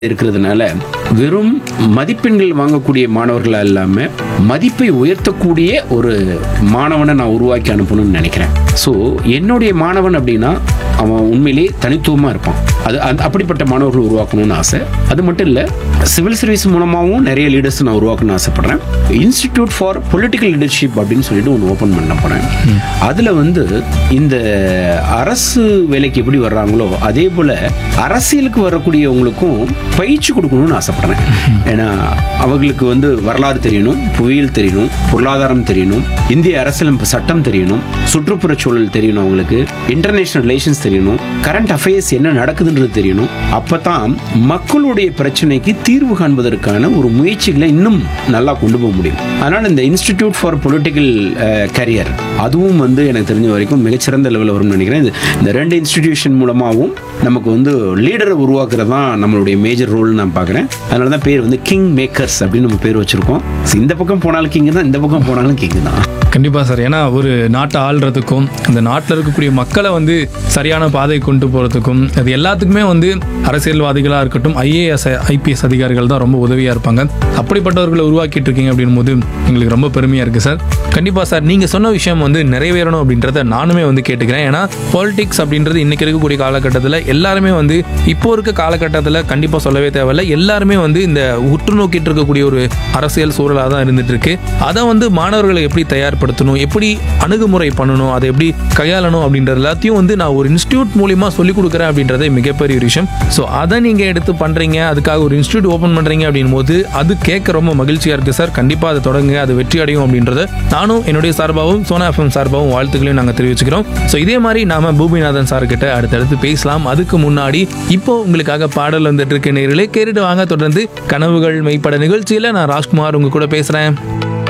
இருக்கிறதுனால வெறும் மதிப்பெண்கள் வாங்கக்கூடிய மாணவர்களா இல்லாம மதிப்பை உயர்த்தக்கூடிய ஒரு மாணவனை நான் உருவாக்கி அனுப்பணும்னு நினைக்கிறேன் ஸோ என்னுடைய மாணவன் அப்படின்னா அவன் உண்மையிலேயே தனித்துவமா இருப்பான் அது அந்த- அப்படிப்பட்ட மாணவர்கள் உருவாக்கணும்னு ஆசை அது மட்டும் இல்லை சிவில் சர்வீஸ் மூலமாகவும் நிறைய லீடர்ஸ் நான் உருவாக்கணும்னு ஆசைப்படுறேன் இன்ஸ்டிடியூட் ஃபார் பொலிட்டிக்கல் லீடர்ஷிப் அப்படின்னு சொல்லிட்டு ஒன்று ஓப்பன் பண்ண போறேன் அதில் வந்து இந்த அரசு வேலைக்கு எப்படி வர்றாங்களோ அதே போல அரசியலுக்கு வரக்கூடியவங்களுக்கும் பயிற்சி கொடுக்கணும்னு ஆசைப்படுறேன் ஏன்னா அவங்களுக்கு வந்து வரலாறு தெரியணும் புவியியல் தெரியணும் பொருளாதாரம் தெரியணும் இந்திய அரசியலமைப்பு சட்டம் தெரியணும் சுற்றுப்புற சூழல் தெரியணும் அவங்களுக்கு இன்டர்நேஷனல் ரிலேஷன்ஸ் தெரியணும் கரண்ட் அஃபேர்ஸ் என்ன நடக்குதுன்றது தெரியணும் அப்பதான் மக்களுடைய பிரச்சனைக்கு தீர்வு காண்பதற்கான ஒரு முயற்சிகளை இன்னும் நல்லா கொண்டு போக முடியும் அதனால இந்த இன்ஸ்டிடியூட் ஃபார் பொலிட்டிக்கல் கரியர் அதுவும் வந்து எனக்கு தெரிஞ்ச வரைக்கும் மிகச்சிறந்த லெவலில் வரும்னு நினைக்கிறேன் இது- இந்த ரெண்டு இன்ஸ்டிடியூஷன் மூலமாகவும் நமக்கு வந்து லீடரை உருவாக்குறது தான் நம்மளுடைய மேஜர் ரோல்னு நான் பார்க்குறேன் அதனால தான் பேர் வந்து கிங் மேக்கர்ஸ் அப்படின்னு நம்ம பேர் வச்சிருக்கோம் So, இந்த பக்கம் போனாலும் கிங் தான் இந்த பக்கம் போனாலும் கிங் தான் கண்டிப்பாக சார் ஏன்னா ஒரு நாட்டை ஆள்றதுக்கும் இந்த நாட்டில் இருக்கக்கூடிய மக்களை வந்து சரியான பாதை கொண்டு போகிறதுக்கும் அது எல்லாத்துக்குமே வந்து அரசியல்வாதிகளாக இருக்கட்டும் ஐஏஎஸ் ஐபிஎஸ் அதிகாரிகள் தான் ரொம்ப உதவியாக இருப்பாங்க அப்படிப்பட்டவர்களை உருவாக்கிட்டு இருக்கீங்க அப்படின் போது எங்களுக்கு ரொம்ப பெருமையாக இருக்குது சார் கண்டிப்பாக சார் நீங்கள் சொன்ன விஷயம் வந்து நிறைவேறணும் அப்படின்றத நானுமே வந்து கேட்டுக்கிறேன் ஏன்னா பாலிடிக்ஸ் அப்படின்றது இன்னைக்கு இருக்கக்கூடிய காலகட்டத்தில் எல்லாருமே வந்து இப்போ இருக்க காலகட்டத்தில் கண்டிப்பாக சொல்லவே தேவையில்ல எல்லாருமே வந்து இந்த உற்று நோக்கிட்டு இருக்கக்கூடிய ஒரு அரசியல் சூழலாக தான் இருந்துட்டு இருக்கு அதை வந்து மாணவர்களை எப்படி தயார்படுத்தணும் எப்படி அணுகுமுறை பண்ணணும் அதை எப்படி கையாளணும் அப்படின்றது எல்லாத்தையும் வந்து நான் ஒரு இன்ஸ்டியூட் மூலியமா சொல்லிக் கொடுக்குறேன் அப்படின்றதே மிகப்பெரிய ஒரு விஷயம் ஸோ அதை நீங்கள் எடுத்து பண்ணுறீங்க அதுக்காக ஒரு இன்ஸ்டியூட் ஓப்பன் பண்ணுறீங்க அப்படின் போது அது கேட்க ரொம்ப மகிழ்ச்சியாக இருக்குது சார் கண்டிப்பாக அதை தொடங்குங்க அது வெற்றி அடையும் அப்படின்றத நானும் என்னுடைய சார்பாகவும் சோனா எஃப்எம் சார்பாகவும் வாழ்த்துக்களையும் நாங்கள் தெரிவிச்சுக்கிறோம் ஸோ இதே மாதிரி நாம பூமிநாதன் சார் கிட்ட அடுத்தடுத்து பேசலாம் அதுக்கு முன்னாடி இப்போ உங்களுக்காக பாடல் வந்துட்டு இருக்க நேர்களே கேட்டுட்டு வாங்க தொடர்ந்து கனவுகள் மெய்ப்பட நிகழ்ச்சியில் நான் ராஜ்குமார் உங்க கூட பேசுகிறேன்